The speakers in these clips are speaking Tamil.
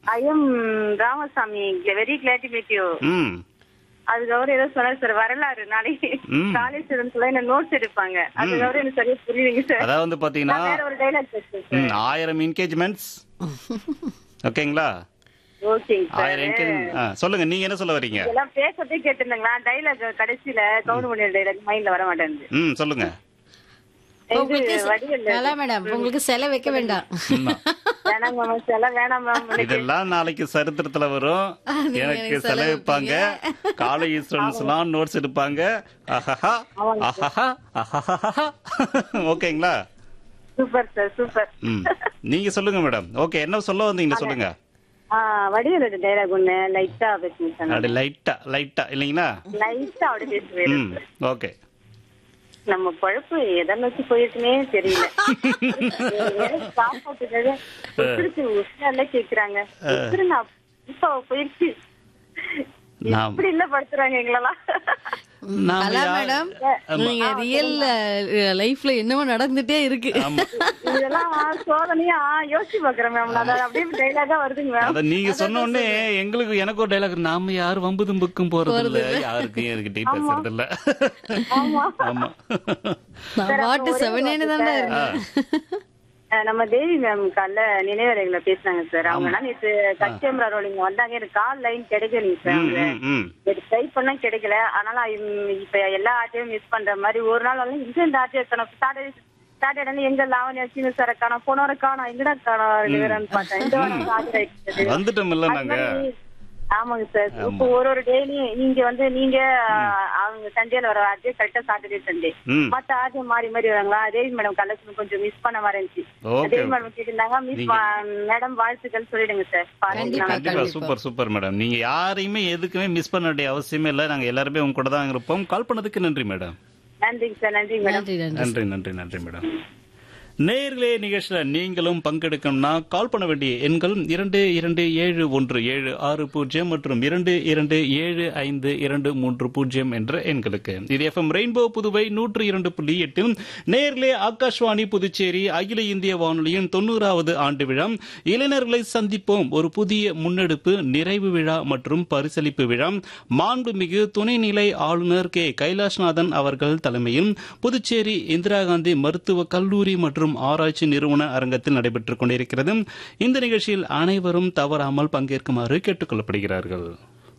I am Ramasamy very glad to meet you hmm அதுக்கப்புறம் ஏதோ சொன்னாரு சார் வரலாறு நாளைக்கு ம். காலேஜ் ஸ்டூடெண்ட்ஸ்ல என்ன நோட்ஸ் எடுப்பாங்க அதுக்கப்புறம் எனக்கு சரியா புரியுதுங்க சார் அதாவது வந்து பாத்தீங்கன்னா நான் வேற ஒரு டைலாக் பேசுறேன் ம், ஆயிரம் என்கேஜ்மெண்ட்ஸ் ஓகேங்களா ஓகேங்க சார் ஆயிரம் என்கேஜ் சொல்லுங்க நீங்க என்ன சொல்ல வர்றீங்க இதெல்லாம் பேசுறதே கேட்டிருந்தீங்களா டைலாக் கடைசியில கவுண்ட் பண்ணிய டைலாக் மைண்ட்ல வர மாட்டேங்குது ம் சொல்லுங்க இது உங்களுக்கு வடிவேல் நல்லா மேடம் உங்களுக்கு சிலை வைக்க வேண்டாம் வேணாம் மேம் எல்லாம் வேணாம் மேம் இதெல்லாம் நாளைக்கு சரித்திரத்துல வரும் நீங்க எனக்கு எனக்கு செலவு செலவு வைப்பாங்க காலேஜ் ஸ்டூடெண்ட்ஸ் எல்லாம் நோட்ஸ் எடுப்பாங்க ஆஹாஹா ஆஹாஹா ஆஹாஹா ஓகேங்களா சூப்பர் சார் சூப்பர் ம் நீங்க சொல்லுங்க மேடம் ஓகே என்ன சொல்ல வந்தீங்க சொல்லுங்க வடிவேலோட டைலாக் ஒண்ணு லைட்டா பேசுங்க சார் அப்படி லைட்டா லைட்டா இல்லைங்களா லைட்டா அப்படி பேசுவேன் ம் ஓகே நம்ம பழப்பு எதை நோக்கி போயிருக்குன்னே தெரியல சாப்பாட்டுக்காக உசுருக்கு உசுரால கேக்குறாங்க உசுரு நான் இப்ப போயிருச்சு நாம் இப்படி இல்ல படுத்துறாங்க எங்களெல்லாம் நாம கலா யா- மேடம் ஆமா. நீங்க ரியல் லைஃப்ல என்னமோ நடந்துட்டே இருக்கு ஆமா இதெல்லாம் சோதனையா யோசிச்சு பாக்குறேன் மேம் அது அப்படியே டைலாகா வருதுங்க மேம் அத நீங்க சொன்ன உடனே எங்களுக்கு எனக்கு ஒரு டைலாக் நாம யாரும் வம்பு தும்புக்கும் போறது இல்ல யாருக்கும் என்கிட்டயும் பேசுறது இல்ல ஆமா நான் பாட்டு செவனேன்னு தானே இருக்கேன் அஹ் நம்ம தேவி மேம் காலைல நினைவலைகளை பேசுனாங்க சார் அவங்க எல்லாம் நேற்று கஸ்டமர் ரோலிங்க வந்தாங்க எனக்கு கால் லைன் கிடைக்கலைங்க சார் ம், அவங்க ம், ம். ட்ரை பண்ணா கிடைக்கல அதனால இம்- இப்ப எல்லா ஆட்டையும் மிஸ் பண்ற மாதிரி ஒரு நாள் வந்து இங்க இந்த ஆட்டையை காணும் சாட்டர்டே சாட்டர்டே எங்க லாவண்யா சீனு சார காணும் போன வாரம் காணும் எங்கடா காணும் ரெண்டு பார்த்தேன் இந்த வாரம் ஆஜர் ஆயிடுச்சு வந்துட்டோம்ல அது நாங்க மாதிரி- ஆமாங்க சார் இப்போ ஒரு ஒரு டேலையும் நீங்க வந்து நீங்க அஹ், அவங்க சண்டேல வர ஆட்சி கரெக்டா சாட்டர்டே சண்டே ம் மத்த ஆட்சி மாறி மாறி வராங்களா தேவி மேடம் கலெக்ஷன் கொஞ்சம் மிஸ் பண்ண மாதிரி இருந்துச்சு ஓகே தேவி மேடம் கேட்டிருந்தாங்க மிஸ் மேடம் வாழ்த்துக்கள் சொல்லிடுங்க சார் பாருங்க கண்டிப்பா. கண்டிப்பா சூப்பர் சூப்பர் மேடம் நீங்க யாரையுமே எதுக்குமே மிஸ் பண்ண வேண்டிய அவசியமே இல்ல நாங்க எல்லாருமே உங்க கூட தான் இருப்போம் கால் பண்ணதுக்கு நன்றி மேடம் நன்றிங்க சார் நன்றி மேடம் நன்றி நன்றி நன்றி நன்றி நன்றி மேடம் நேர்களே நிகழ்ச்சியில நீங்களும் பங்கெடுக்கணும்னா கால் பண்ண வேண்டிய எண்கள் இரண்டு இரண்டு ஏழு ஒன்று ஏழு ஆறு பூஜ்ஜியம் மற்றும் இரண்டு இரண்டு ஏழு ஐந்து இரண்டு மூன்று பூஜ்ஜியம் என்ற எண்களுக்கு இது எஃப்எம் ரெயின்போ புதுவை நூற்று இரண்டு புள்ளி எட்டில் நேர்களே ஆகாஷ்வாணி புதுச்சேரி அகில இந்திய வானொலியின் தொண்ணூறாவது ஆண்டு விழா இளைஞர்களை சந்திப்போம் ஒரு புதிய முன்னெடுப்பு நிறைவு விழா மற்றும் பரிசளிப்பு விழா மாண்புமிகு துணைநிலை ஆளுநர் கே கைலாஷ்நாதன் அவர்கள் தலைமையில் புதுச்சேரி இந்திரா காந்தி மருத்துவ கல்லூரி மற்றும் ஆராய்ச்சி நிறுவன அரங்கத்தில் நடைபெற்றுக் கொண்டிருக்கிறது இந்த நிகழ்ச்சியில் அனைவரும் தவறாமல் பங்கேற்குமாறு கேட்டுக் கொள்ளப்படுகிறார்கள்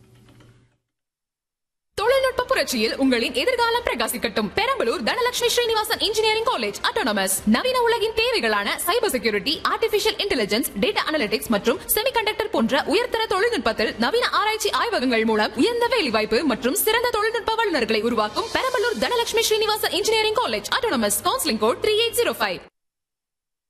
தொழில்நுட்ப புரட்சியில் உங்களின் எதிர்காலம் பிரகாசிக்கட்டும் Perambalur Dhanalakshmi Srinivasan engineering college autonomous நவீன உலகின் தேவைகளான cyber security artificial intelligence data analytics மற்றும் செமிகண்டக்டர் போன்ற உயர்தர தொழில்நுட்பத்தில் நவீன ஆராய்ச்சி ஆய்வகங்கள் மூலம் உயர்ந்த வேலைவாய்ப்பு மற்றும் சிறந்த தொழில்நுட்ப வல்லுநர்களை உருவாக்கும் Perambalur Dhanalakshmi Srinivasan engineering college autonomous counselling code three eight zero five